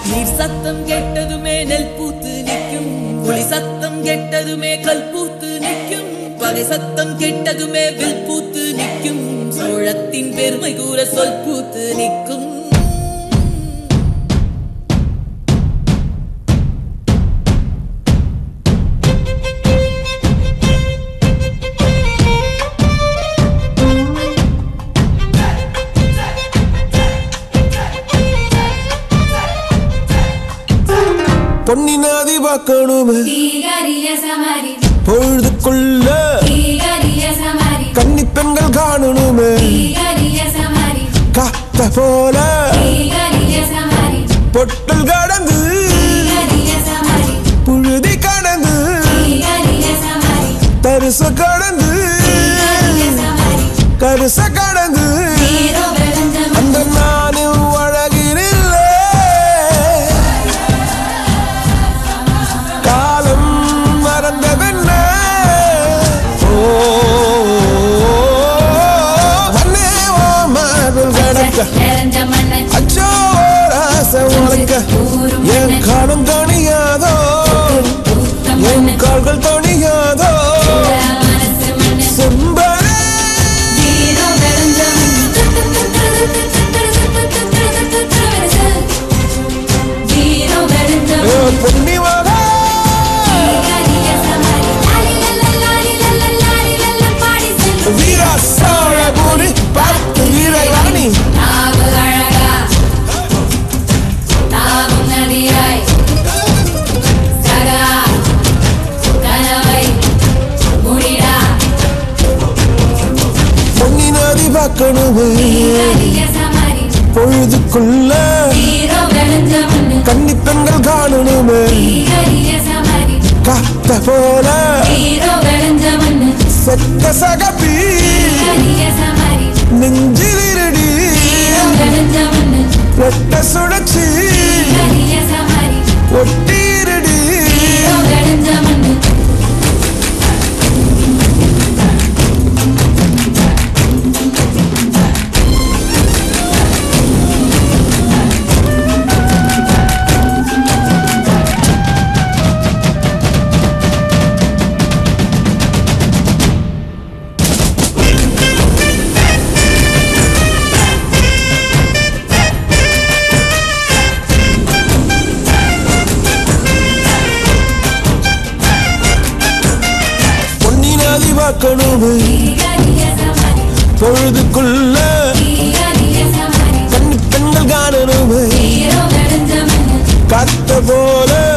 நீர் சத்தம் கெட்டதுமே நெல் பூத்து நிற்கும் ஒளி சத்தம் கெட்டதுமே கல் பூத்து நிற்கும் பகை சத்தம் கெட்டதுமே வில் பூத்து நிற்கும் சோழத்தின் பெருமை கூற சொல் பூத்து நிற்கும் பொன்னி நாதி பார்க்கணுமே தீகரிய சமரி பொழுதுக்குள்ள தீகரிய சமரி கன்னி பெண்கள் காணணுமே தீகரிய சமரி காத்த போல தீகரிய சமரி பொட்டல் கடந்து தீகரிய சமரி புழுதி கடந்து தீகரிய சமரி தரிச கடந்து தீகரிய சமரி கருச கடந்து நீரோ வெளஞ்சம் அந்த நானும் அழகினில்லை காலம் மறந்ததென்ன ஓ மண்ணே ஓ மார்பில் கடக்க நிறைஞ்ச மண்ணை அச்சோ ராச உனக்க என் காலம் தணியாதோ ஊத்த என் மண்ணு கால்கள் தணியாதோ மனசு மண்ணு செம்பரே நீரோ வெளஞ்சம் நீரோ வெளஞ்சம் ஏ பொன்னி மகா தீகரிய சமரி லாலி லல்ல லாலி லல்ல லாலி லல்ல பாடி செல்லும் வீரா சாழபூரி பார்த்து வீரராணி நாவு அழகா நாவும் நதியாய் சகா கனவை முடிடா பொன்னி நதி பார்க்கணுமே தீகரிய சமரி பொழுதுக்குள்ள நீரோ வெளஞ்ச மண்ணு கன்னி பெண்கள் காணணுமே தீகரிய சமரி காத்த போல நீரோ வெளஞ்ச மண்ணு செத்த சகப்பி தீகரிய சமரி நெஞ்சில் இருடி நீரோ வெளஞ்ச மண்ணு ரெட்ட சுழற்சி தீகரிய சமரி ஒட்டி இருடி நீரோ வெளஞ்ச மண்ணு பொன்னி நதி பார்க்கணுமே தீகரிய சமரி பொழுதுக்குள்ள தீகரிய சமரி கன்னி பெண்கள் காணணுமே நீரோ வெளஞ்ச மண்ணு காத்த போல